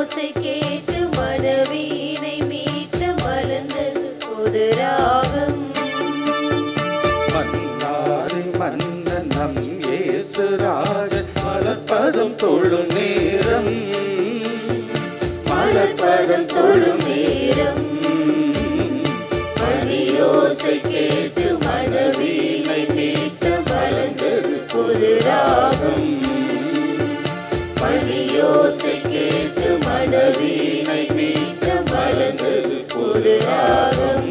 மணியோசை கேட்டு மனவீனை மீட்டு மலர்ந்தது ஒரு ராகம் மன்னாரி மன்னன் நம் இயேசுராஜன் மலர்பதம் தொழும் நேரம் மலர்பதம் தொழும் நேரம் மணியோசை கேட்டு மனவீனை மீட்டு மலர்ந்தது ஒரு ராகம் மணியோசை கேட்டு மனவீனை மீட்டு மலர்ந்தது ஒரு ராகம்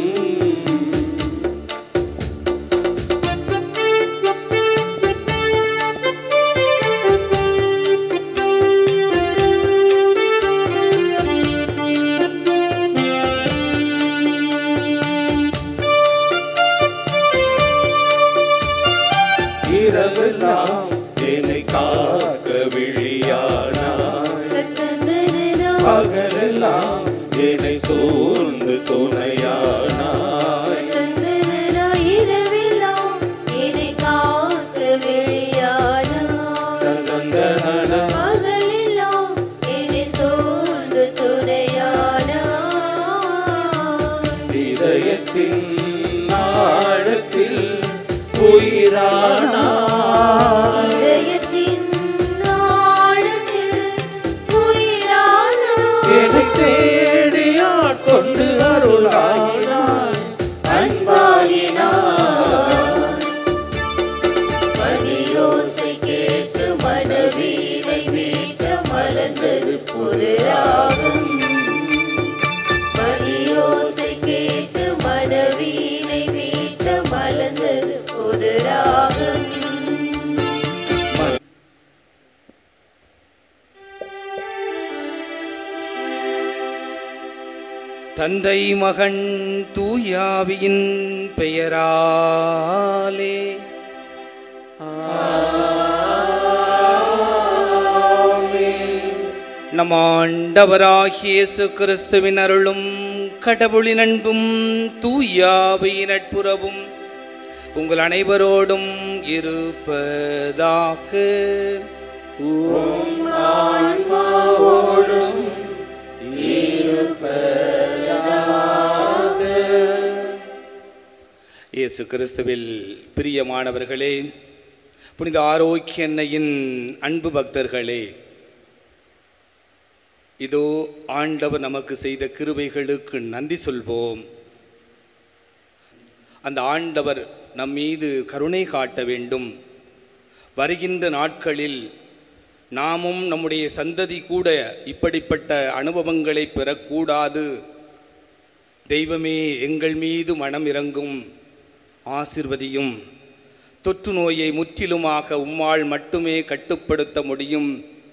இரவெல்லாம் என்னை காக்க விழியானாய் பகலெல்லாம் என்னை சூழ்ந்து துணையானாய் இரவெல்லாம் என்னை காக்க விழியானாய் தந்தனன பகலெல்லாம் என்னை சூழ்ந்து துணையானாய் இதயத்தின் ஆழத்தில் உயிரானாய் இதயத்தின் ஆழத்தில் உயிரானாய் என்னை தேடி ஆட்கொண்டு அருளானாய் அன்பாயினாய் மணியோசை கேட்டு மனவீனை மீட்ட மலர்ந்தது புது ராகம் மணியோசை கேட்டு மனவீனை மீட்ட மலர்ந்தது புது ராகம் தந்தை மகன் தூயாவியின் பெயராலே நம் ஆண்டவராகிய இயேசு கிறிஸ்துவின் அருளும் கடவுளின் அன்பும் தூயாவியின் நட்புறவும் உங்கள் அனைவரோடும் இருப்பதாக இயேசு கிறிஸ்துவில் பிரியமானவர்களே புனித ஆரோக்கிய அன்னையின் அன்பு பக்தர்களே இதோ ஆண்டவர் நமக்கு செய்த கிருபைகளுக்கு நன்றி சொல்வோம் அந்த ஆண்டவர் நம் மீது கருணை காட்ட வேண்டும் வருகின்ற நாட்களில் நாமும் நம்முடைய சந்ததி கூட இப்படிப்பட்ட அனுபவங்களை பெறக்கூடாது தெய்வமே எங்கள் மீது மனம் இறங்கும் ஆசிர்வதியும் தொற்று நோயை முற்றிலுமாக உம்மால் மட்டுமே கட்டுப்படுத்த முடியும்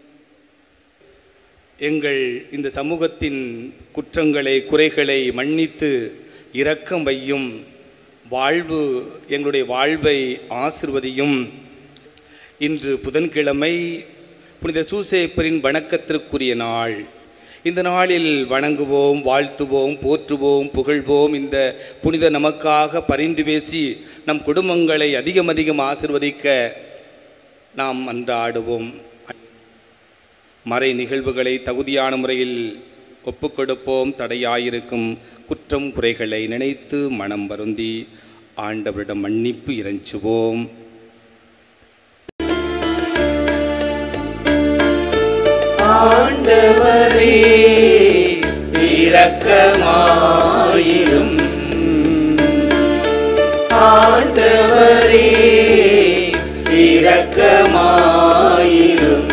எங்கள் இந்த சமூகத்தின் குற்றங்களை குறைகளை மன்னித்து இரக்கம் வையும் வாழ்வு எங்களுடைய வாழ்வை ஆசிர்வதியும் இன்று புதன்கிழமை புனித சூசேப்பரின் வணக்கத்திற்குரிய நாள் இந்த நாளில் வணங்குவோம் வாழ்த்துவோம் போற்றுவோம் புகழ்வோம் இந்த புனித நமக்காக பரிந்து பேசி நம் குடும்பங்களை அதிகம் அதிகம் ஆசிர்வதிக்க நாம் அன்றாடுவோம் மறை நிகழ்வுகளை தகுதியான முறையில் ஒப்புக்கொடுப்போம் தடையாயிருக்கும் குற்றம் குறைகளை நினைத்து மனம் வருந்தி ஆண்டவரிடம் மன்னிப்பு இறைஞ்சுவோம் ஆண்டவரே இரக்கமாயிரும் ஆண்டவரே இரக்கமாயிரும்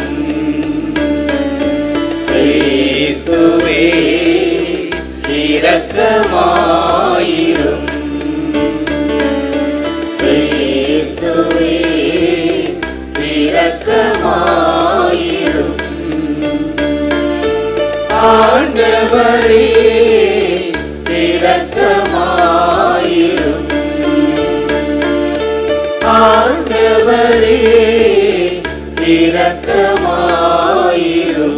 கிறிஸ்துவே இரக்கமாயிரும் கிறிஸ்துவே இரக்கமாயிரும் ஆண்டவரே இரக்கமாயிரும் ஆண்டவரே இரக்கமாயிரும்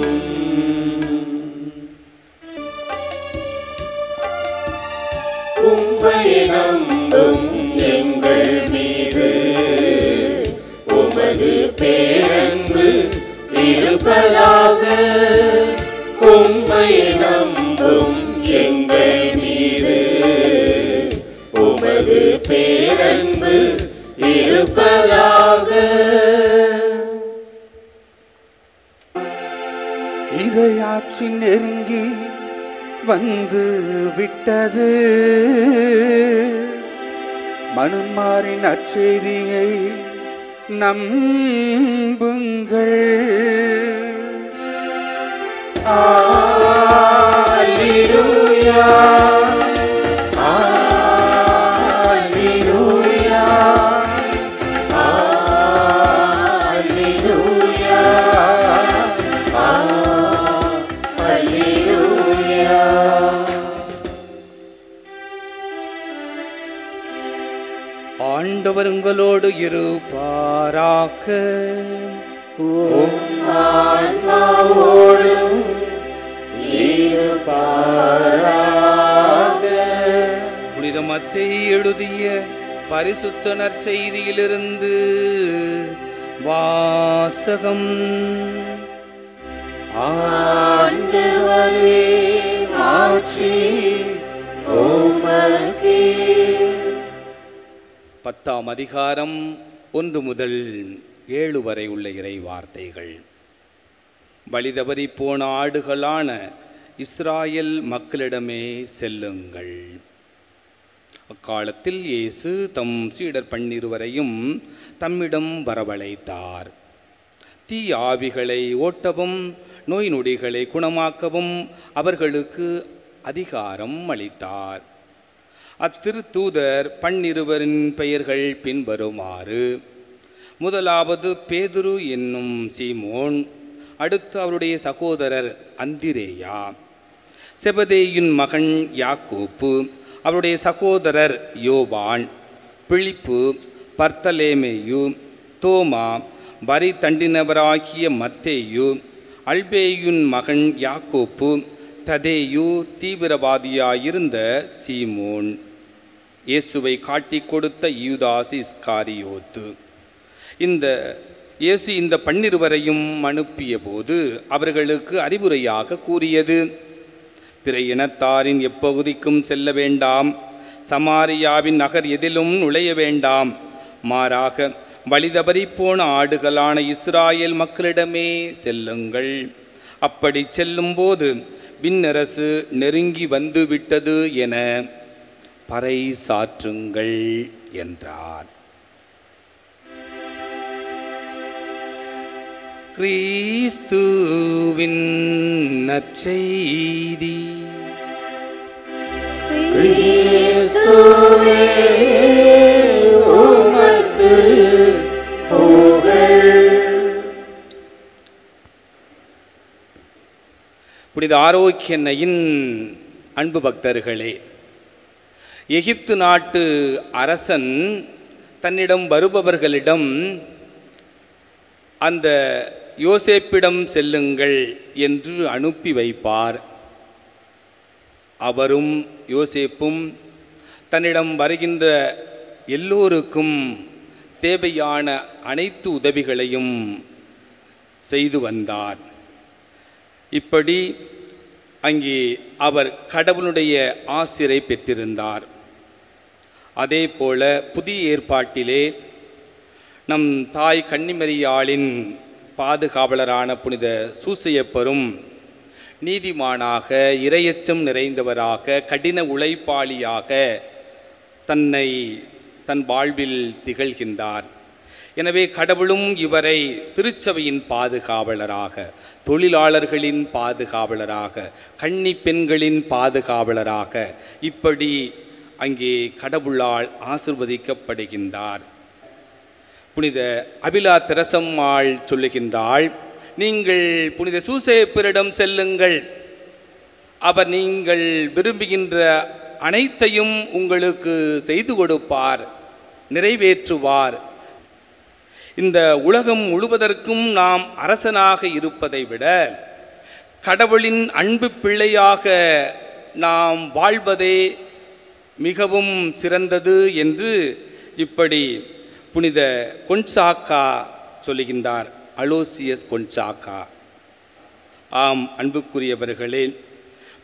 உம்மை நம்பும் எங்கள் மீது உமது பேரன்பு இருப்பதாக உம்மை நம்பும் எங்கள் மீது உமது பேரன்பு இருப்பதாக இரையாற்றி நெருங்கி வந்து விட்டது மணமாரின் அச்செய்தியை நம்புங்கள் Alleluia. Alleluia. Alleluia. Alleluia. ஆண்டவர் உங்களோடு இருப்பாராக ஆன்மாவோடும் இருப்பாராக புனித மத்தேயு எழுதிய பரிசுத்த நற்செய்தியிலிருந்து வாசகம் ஆண்டவரே மாட்சி உமக்கே பத்தாம் அதிகாரம் ஒன்று முதல் ஏழு வரை உள்ள இறை வார்த்தைகள் வழிதவறி போன ஆடுகளான இஸ்ராயல் மக்களிடமே செல்லுங்கள் அக்காலத்தில் இயேசு தம் சீடர் பன்னிருவரையும் தம்மிடம் வரவழைத்தார் தீ ஆவிகளை ஓட்டவும் நோய் நொடிகளை குணமாக்கவும் அவர்களுக்கு அதிகாரம் அளித்தார் அத்திருத்தூதர் பன்னிருவரின் பெயர்கள் பின்வருமாறு முதலாவது பேதுரு என்னும் சீமோன் அடுத்து அவருடைய சகோதரர் அந்திரேயா செபதேயின் மகன் யாக்கோப்பு அவருடைய சகோதரர் யோவான் பிழிப்பு பர்த்தலேமேயு தோமா வரி தண்டினவராகிய மத்தேயு அல்பேயுன் மகன் யாக்கோப்பு ததேயு தீவிரவாதியாயிருந்த சீமோன் இயேசுவை காட்டிக் கொடுத்த யூதாஸ் இஸ்காரியோத்து இந்த இயேசு இந்த பன்னிருவரையும் அனுப்பிய போது அவர்களுக்கு அறிவுரையாக கூறியது பிற இனத்தாரின் எப்பகுதிக்கும் செல்ல வேண்டாம் சமாரியாவின் நகர் எதிலும் நுழைய வேண்டாம் மாறாக வழிதவறிப் போன ஆடுகளான இஸ்ராயேல் மக்களிடமே செல்லுங்கள் அப்படி செல்லும்போது விண்ணரசு நெருங்கி வந்து விட்டது என பறை சாற்றுங்கள் என்றார் கிறிஸ்துவின் நற்செய்தி கிறிஸ்துவே உமக்கு புகழ் புனித ஆரோக்கியனையின் அன்பு பக்தர்களே எகிப்து நாட்டு அரசன் தன்னிடம் வருபவர்களிடம் அந்த யோசேப்பிடம் செல்லுங்கள் என்று அனுப்பி வைப்பார் அவரும் யோசேப்பும் தன்னிடம் வருகின்ற எல்லோருக்கும் தேவையான அனைத்து உதவிகளையும் செய்து வந்தார் இப்படி அங்கே அவர் கடவுளுடைய ஆசிரை பெற்றிருந்தார் அதே போல புதிய ஏற்பாட்டிலே நம் தாய் கன்னிமரியாளின் பாதுகாவலரான புனித சூசையப்பரும் நீதிமானாக இரையச்சம் நிறைந்தவராக கடின உழைப்பாளியாக தன்னை தன் வாழ்வில் திகழ்கின்றார் எனவே கடவுளும் இவரை திருச்சபையின் பாதுகாவலராக தொழிலாளர்களின் பாதுகாவலராக கன்னி பெண்களின் பாதுகாவலராக இப்படி அங்கே கடவுளால் ஆசிர்வதிக்கப்படுகின்றார் புனித அபிலா திரசம்மாள் சொல்லுகின்றாள் நீங்கள் புனித சூசேப்பரிடம் செல்லுங்கள் அவர் நீங்கள் விரும்புகின்ற அனைத்தையும் உங்களுக்கு செய்து கொடுப்பார் நிறைவேற்றுவார் இந்த உலகம் முழுவதற்கும் நாம் அரசனாக இருப்பதை விட கடவுளின் அன்பு பிள்ளையாக நாம் வாழ்வதே மிகவும் சிறந்தது என்று இப்படி புனித கொன்சாக்கா சொல்லுகின்றார் அலோசியஸ் கொன்சாக்கா ஆம் அன்புக்குரியவர்களே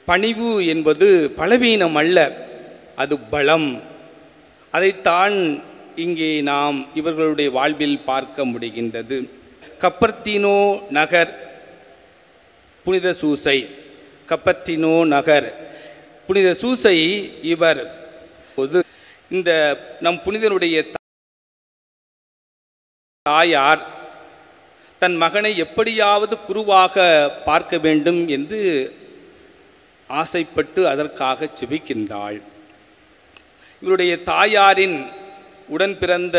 பணிவு என்பது பலவீனம் அல்ல அது பலம் அதைத்தான் இங்கே நாம் இவர்களுடைய வாழ்வில் பார்க்க முடிகின்றது கப்பர்த்தினோ நகர் புனித சூசை கப்பர்த்தினோ நகர் புனித சூசை இவர் பொது இந்த நம் புனிதனுடைய தாயார் தன் மகனை எப்படியாவது குருவாக பார்க்க வேண்டும் என்று ஆசைப்பட்டு அதற்காக செபிக்கின்றாள் இவருடைய தாயாரின் உடன் பிறந்த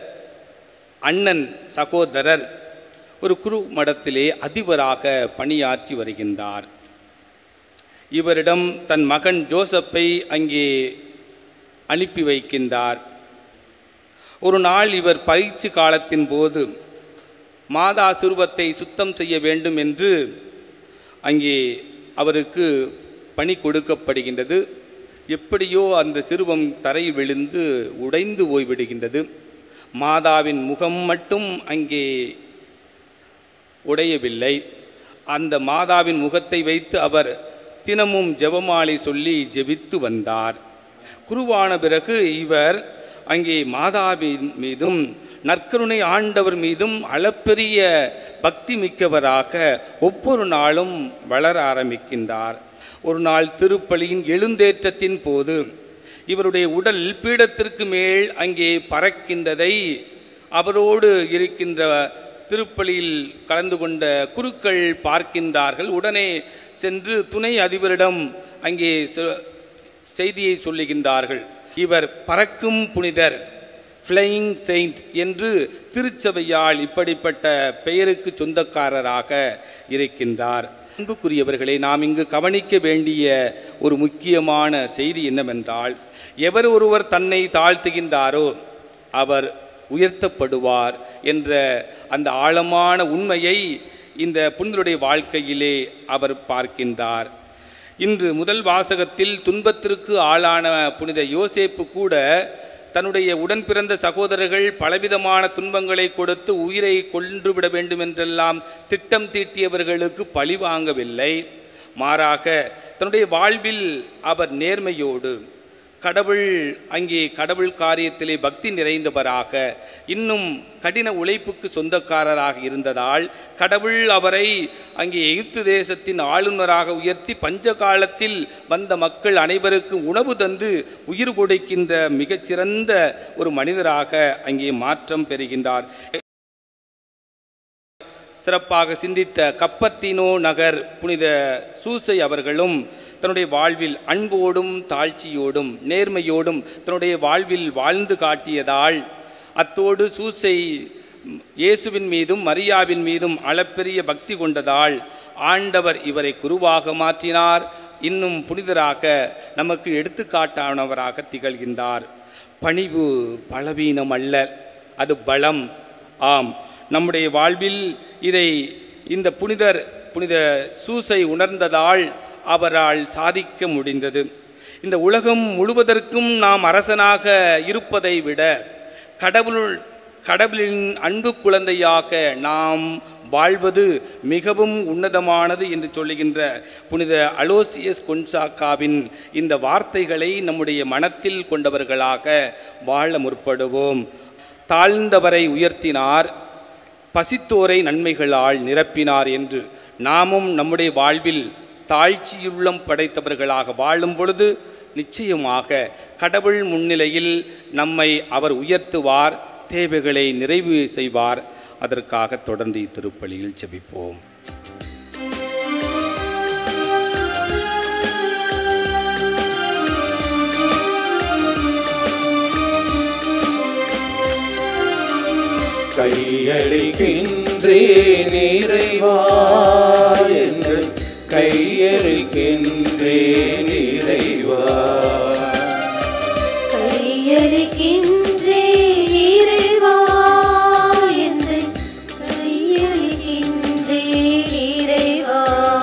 அண்ணன் சகோதரர் ஒரு குரு மடத்திலே அதிபராக பணியாற்றி வருகின்றார் இவரிடம் தன் மகன் ஜோசப்பை அங்கே அனுப்பி வைக்கின்றார் ஒரு நாள் இவர் பயிற்சி காலத்தின் போது மாதா சிறுவத்தை சுத்தம் செய்ய வேண்டும் என்று அங்கே அவருக்கு பணி கொடுக்கப்படுகின்றது எப்படியோ அந்த சிறுவம் தரையில் விழுந்து உடைந்து போய்விடுகின்றது மாதாவின் முகம் மட்டும் அங்கே உடையவில்லை அந்த மாதாவின் முகத்தை வைத்து அவர் தினமும் ஜெபமாலை சொல்லி ஜெபித்து வந்தார் குருவான பிறகு இவர் அங்கே மாதாவின் மீதும் நற்கருணை ஆண்டவர் மீதும் அளப்பெரிய பக்தி மிக்கவராக ஒவ்வொரு நாளும் வளர ஆரம்பிக்கின்றார் ஒரு நாள் திருப்பலியின் எழுந்தேற்றத்தின் போது இவருடைய உடல் பீடத்திற்கு மேல் அங்கே பறக்கின்றதை அவரோடு இருக்கின்ற திருப்பலியில் கலந்து கொண்ட குருக்கள் பார்க்கின்றார்கள் உடனே சென்று துணை அதிபரிடம் அங்கே செ- செய்தியை சொல்லுகின்றார்கள் இவர் பறக்கும் புனிதர் ஃப்ளையிங் செயின்ட் என்று திருச்சபையால் இப்படிப்பட்ட பெயருக்கு சொந்தக்காரராக இருக்கின்றார் அன்புக்குரியவர்களை நாம் இங்கு கவனிக்க வேண்டிய ஒரு முக்கியமான செய்தி என்னவென்றால் எவர் ஒருவர் தன்னை தாழ்த்துகின்றாரோ அவர் உயர்த்தப்படுவார் என்ற அந்த ஆழமான உண்மையை இந்த புனிதருடைய வாழ்க்கையிலே அவர் பார்க்கின்றார் இன்று முதல் வாசகத்தில் துன்பத்திற்கு ஆளான புனித யோசேப்பு கூட தன்னுடைய உடன் பிறந்த சகோதரர்கள் பலவிதமான துன்பங்களை கொடுத்து உயிரை கொன்றுவிட வேண்டும் என்றெல்லாம் திட்டம் தீட்டியவர்களுக்கு பழி வாங்கவில்லை மாறாக தன்னுடைய வாழ்வில் அவர் நேர்மையோடு கடவுள் அங்கே கடவுள் காரியத்திலே பக்தி நிறைந்தவராக இன்னும் கடின உழைப்புக்கு சொந்தக்காரராக இருந்ததால் கடவுள் அவரை அங்கே எகிப்து தேசத்தின் ஆளுநராக உயர்த்தி பஞ்ச காலத்தில் வந்த மக்கள் அனைவருக்கும் உணவு தந்து உயிர் கொடுக்கின்ற மிகச்சிறந்த ஒரு மனிதராக அங்கே மாற்றம் பெறுகின்றார் சிறப்பாக சிந்தித்த கப்பத்தினோ நகர் புனித சூசை அவர்களும் தன்னுடைய வாழ்வில் அன்போடும் தாழ்ச்சியோடும் நேர்மையோடும் தன்னுடைய வாழ்வில் வாழ்ந்து காட்டியதால் அத்தோடு சூசை இயேசுவின் மீதும் மரியாவின் மீதும் அளப்பெரிய பக்தி கொண்டதால் ஆண்டவர் இவரை குருவாக மாற்றினார் இன்னும் புனிதராக நமக்கு எடுத்துக்காட்டானவராக திகழ்கின்றார் பணிவு பலவீனம் அல்ல அது பலம் ஆம் நம்முடைய வாழ்வில் இதை இந்த புனிதர் புனித சூசை உணர்ந்ததால் அவரால் சாதிக்க முடிந்தது இந்த உலகம் முழுவதற்கும் நாம் அரசனாக இருப்பதை விட கடவுள் கடவுளின் அன்பு குழந்தையாக நாம் வாழ்வது மிகவும் உன்னதமானது என்று சொல்லுகின்ற புனித அலோசியஸ் கொன்சாக்காவின் இந்த வார்த்தைகளை நம்முடைய மனத்தில் கொண்டவர்களாக வாழ முற்படுவோம் தாழ்ந்தவரை உயர்த்தினார் பசித்தோரை நன்மைகளால் நிரப்பினார் என்று நாமும் நம்முடைய வாழ்வில் தாழ்ச்சியுள்ளம் படைத்தவர்களாக வாழும் பொழுது நிச்சயமாக கடவுள் முன்னிலையில் நம்மை அவர் உயர்த்துவார் தேவைகளை நிறைவு செய்வார் அதற்காக தொடர்ந்து இத்திருப்பலியில் செபிப்போம் கையளிக்கின்றே நிறைவா என்று கையளிக்கின்றே நிறைவா கையளிக்கின்றே இறைவா என்று கையளிக்கின்றே இறைவா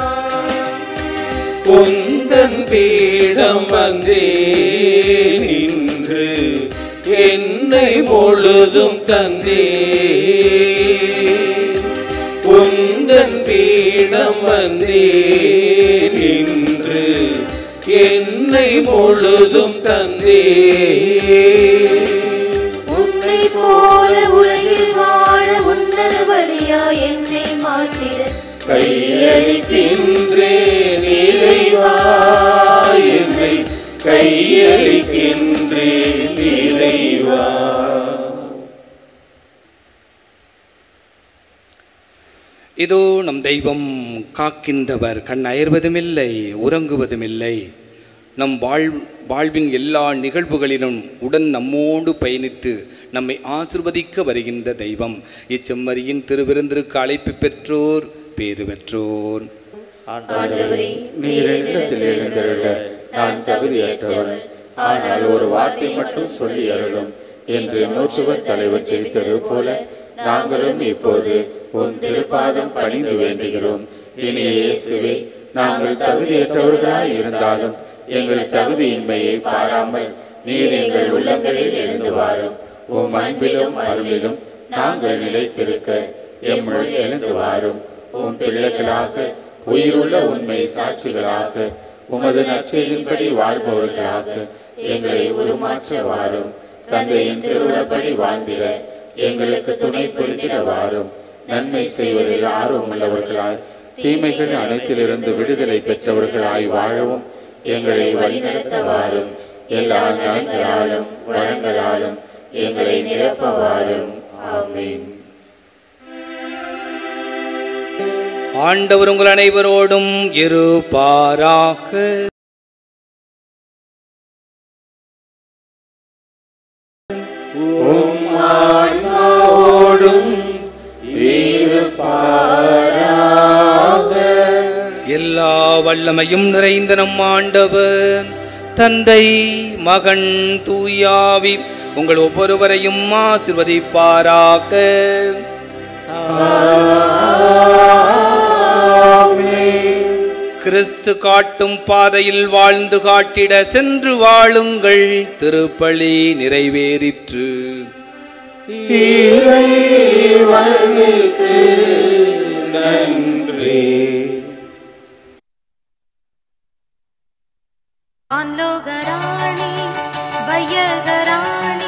உந்தன் பீடம் வந்தே நின்று என்னை முழுதும் தந்தே உந்தன் பீடம் வந்தே நின்று என்னை முழுதும் தந்தே உன்னை போல உலகில் வாழ உன்னத வழியா என்னை மாற்றிட கையளிக்கின்றேன் இறைவா என்னை கையளிக்கின்றேன் இறைவா இதோ நம் தெய்வம் காக்கின்றவர் கண் அயர்வதுமில்லை உறங்குவதுமில்லை நம் வாழ் வாழ்வின் எல்லா நிகழ்வுகளிலும் உடன் நம்மோடு பயணித்து நம்மை ஆசிர்வதிக்க வருகின்ற தெய்வம் இச்செம்மறியின் திருவிருந்திற்கு அழைப்பு பெற்றோர் பேறு பெற்றோர் ஆண்டவரே நீர் என்னிடத்தில் எழுந்தருள நான் தகுதியற்றவன் ஆனால் ஒரு வார்த்தை மட்டும் சொல்லி அருளும் என்று நூற்றுவர் தலைவர் ஜெயித்தது போல நாங்களும் இப்போது உன் திருப்பாதம் பணிந்து வேண்டுகிறோம் இனிய இயேசுவே நாங்கள் தகுதியற்றவர்களாய் இருந்தாலும் எங்கள் தகுதியின்மையை பாராமல் நீர் எங்கள் உள்ளங்களில் எழுந்து வாரும் உம் அன்பிலும் அருளிலும் நாங்கள் நிலைத்திருக்க எம்முள் எழுந்து வாரும் உம் பிள்ளைகளாக உயிருள்ள உண்மை சாட்சிகளாக உமது நற்செய்தின்படி வாழ்பவர்களாக எங்களை உருமாற்ற வாரும் தந்தையின் திருவிழப்படி வாழ்ந்திட எங்களுக்கு துணை புரிந்திட வாரும் நன்மை செய்வதில் ஆர்வமுள்ளவர்களாய் தீமைகள் அனைத்திலிருந்து விடுதலை பெற்றவர்களாய் வாழவும் எங்களை வழிநடத்த வாரும் எல்லா நலங்களாலும் வளங்களாலும் எங்களை நிரப்ப வாரும் ஆமென் ஆண்டவர் உங்கள் அனைவரோடும் இருப்பாராக உம் ஆன்மாவோடும் எல்லா வல்லமையும் நிறைந்த நம் ஆண்டவர் தந்தை மகன் தூயாவி உங்கள் ஒவ்வொருவரையும் ஆசிர்வதிப்பாராக கிறிஸ்து காட்டும் பாதையில் வாழ்ந்து காட்டிட சென்று வாழுங்கள் திருப்பலி நிறைவேறிற்று இறைவனுக்கு நன்றி ஆன்லோகராணி வையகராணி